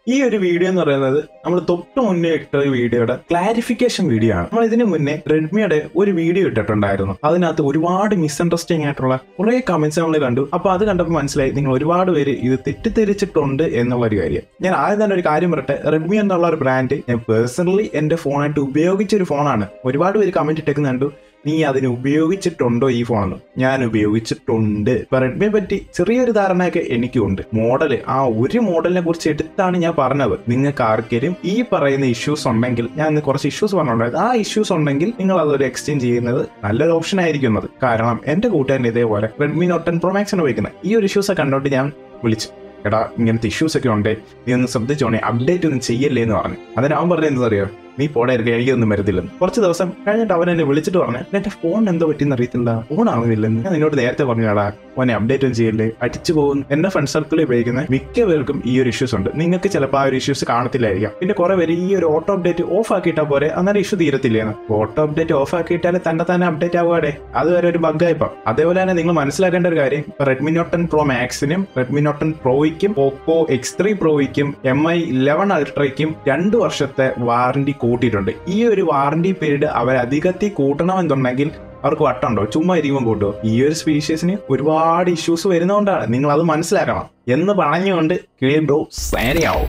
ഈ ഒരു വീഡിയോ എന്ന് പറയുന്നത് നമ്മൾ തൊട്ട് മുന്നേ ഇട്ട ഒരു വീഡിയോയുടെ ക്ലാരിഫിക്കേഷൻ വീഡിയോ ആണ് നമ്മൾ ഇതിനു മുന്നേ റെഡ്മിയുടെ ഒരു വീഡിയോ ഇട്ടിട്ടുണ്ടായിരുന്നു അതിനകത്ത് ഒരുപാട് മിസ്അണ്ടർസ്റ്റാൻഡിംഗ് ആയിട്ടുള്ള കുറെ കമന്റ്സ് നമ്മൾ കണ്ടു അപ്പൊ അത് കണ്ടപ്പോൾ മനസ്സിലായി നിങ്ങൾ ഒരുപാട് പേര് ഇത് തെറ്റിദ്ധരിച്ചിട്ടുണ്ട് എന്നുള്ള ഒരു കാര്യം ഞാൻ ആദ്യം തന്നെ ഒരു കാര്യം പറയട്ടെ റെഡ്മി എന്നുള്ള ഒരു ബ്രാൻഡ് ഞാൻ പേഴ്സണലി എന്റെ ഫോണായിട്ട് ഉപയോഗിച്ച ഒരു ഫോണാണ് ഒരുപാട് പേര് കമന്റ് ഇട്ടേക്കുന്ന കണ്ടു നീ അതിന് ഉപയോഗിച്ചിട്ടുണ്ടോ ഈ ഫോണെന്ന് ഞാൻ ഉപയോഗിച്ചിട്ടുണ്ട് ഇപ്പൊ റെഡ്മിയെ പറ്റി ചെറിയൊരു ധാരണയൊക്കെ എനിക്കുണ്ട് മോഡൽ ആ ഒരു മോഡലിനെ കുറിച്ച് എടുത്താണ് ഞാൻ പറഞ്ഞത് നിങ്ങൾക്ക് ആർക്കെങ്കിലും ഈ പറയുന്ന ഇഷ്യൂസ് ഉണ്ടെങ്കിൽ ഞാൻ ഇന്ന് കുറച്ച് ഇഷ്യൂസ് പറഞ്ഞിട്ടുണ്ടായിരുന്നു ആ ഇഷ്യൂസ് ഉണ്ടെങ്കിൽ നിങ്ങൾ അതൊരു എക്സ്ചേഞ്ച് ചെയ്യുന്നത് നല്ലൊരു ഓപ്ഷൻ ആയിരിക്കുന്നത് കാരണം എന്റെ കൂട്ടുകാരൻ ഇതേപോലെ Redmi not ten pro max ആണ് ഉപയോഗിക്കുന്നത് ഈ ഒരു ഇഷ്യൂസ് കണ്ടോണ്ട് ഞാൻ വിളിച്ചു എടാ ഇങ്ങനത്തെ ഇഷ്യൂസ് ഒക്കെ ഉണ്ട് നീ ഒന്ന് ശ്രദ്ധിച്ചോണേ അപ്ഡേറ്റ് ഒന്നും ചെയ്യല്ലേ എന്ന് പറഞ്ഞു അതിന് അവൻ പറഞ്ഞത് എന്താ അറിയോ നീ പോടെ ഇരിക്കുക എനിക്കൊന്നും വരത്തില്ലെന്ന് കുറച്ച് ദിവസം കഴിഞ്ഞിട്ട് അവൻ എന്നെ വിളിച്ചിട്ട് പറഞ്ഞു എന്റെ ഫോൺ എന്തോ പറ്റിയെന്ന് അറിയത്തില്ല ഫോൺ ആവുന്നില്ലെന്ന് ഞാൻ നിന്നോട് നേരത്തെ പറഞ്ഞാടാ ഓനെ അപ്ഡേറ്റ് ഒന്നും ചെയ്യല്ലേ അടിച്ചു പോകും എന്റെ ഫ്രണ്ട് സർക്കിളിൽ ഉപയോഗിക്കുന്ന മിക്ക പേർക്കും ഈ ഒരു ഇഷ്യൂസ് ഉണ്ട് നിങ്ങൾക്ക് ചിലപ്പോൾ ആ ഒരു ഇഷ്യൂസ് കാണത്തില്ലായിരിക്കാം പിന്നെ കുറെ പേര് ഈ ഒരു ഓട്ടോ അപ്ഡേറ്റ് ഓഫ് ആക്കിയിട്ടാ പോരെ അന്നേരം ഇഷ്യൂ തീരത്തില്ലേന്ന് ഓട്ടോ അപ്ഡേറ്റ് ഓഫ് ആക്കിയിട്ടാൽ തന്നെ തന്നെ അപ്ഡേറ്റ് ആവുകയാടെ അത് വരെ ഒരു ബഗ്ഗായിപ്പോ അതേപോലെ തന്നെ നിങ്ങൾ മനസ്സിലാക്കേണ്ട ഒരു കാര്യം റെഡ്മി നോട്ട് ടെൻ പ്രോ മാക്സിനും റെഡ്മി നോട്ട് ടെൻ പ്രോയ്ക്കും ഓപ്പോ എക്സ് ത്രീ പ്രോയ്ക്കും എം ഐ ഇലവൻ അൾട്രയ്ക്കും രണ്ട് വർഷത്തെ വാറണ്ടി കൂട്ടിയിട്ടുണ്ട് ഈ ഒരു വാറണ്ടി പീരീഡ് അവർ അധികത്തിൽ കൂട്ടണമെന്നുണ്ടെങ്കിൽ അവർക്ക് വട്ടുണ്ടോ ചുമ്മാ ഇരിക്കുമ്പോൾ കൂട്ടോ ഈ ഒരു സ്പീഷ്യസിന് ഒരുപാട് ഇഷ്യൂസ് വരുന്നതുകൊണ്ടാണ് നിങ്ങൾ അത് മനസ്സിലാക്കണം എന്ന് പറഞ്ഞുകൊണ്ട് കിളിയൻ ബ്രോ സേനയാവും